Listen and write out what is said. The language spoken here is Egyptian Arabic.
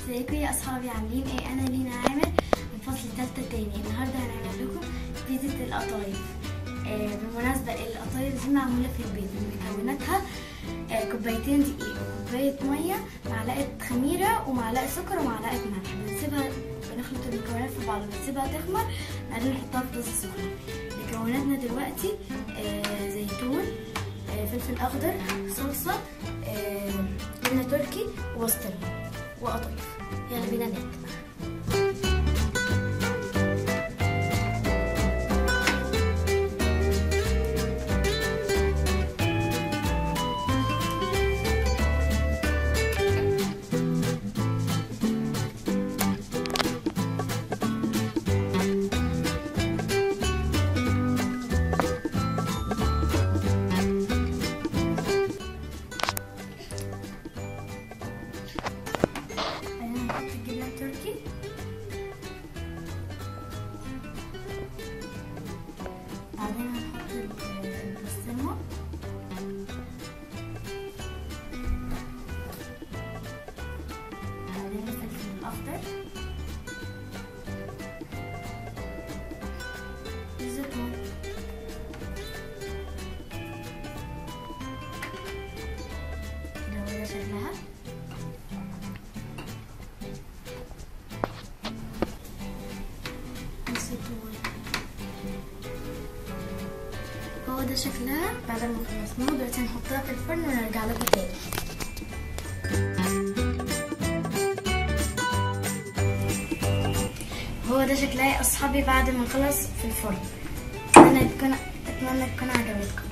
ازيكم يا اصحابي عاملين ايه انا لينا عامر من فصل تالتة تاني النهارده هنعمل لكم بيتزا القطايف آه بالمناسبة القطايف دي معمولة في البيت مكوناتها آه كوبايتين دقيق وكوباية مية معلقة خميرة ومعلقة سكر ومعلقة ملح بنسيبها بنخلط المكونات في بعض بنسيبها تخمر بعدين نحطها في طاسة سخنة مكوناتنا دلوقتي آه زيتون آه فلفل اخضر صلصة آه جبنة تركي وبسطرمة وقطايف يلا بينا نبدأ بعدين هنحط الجبنة التركي بعدين هنحط ال- البسطرمة بعدين الفلفل الأخضر الزيتون كده هو ده شكلها الزيتون هو ده شكلها بعد ما خلصناه دلوقتي هنحطها في الفرن ونرجع لكم تاني هو ده شكلها يا اصحابي بعد ما خلص في الفرن اتمنى تكون اتمنى تكون عجبتكم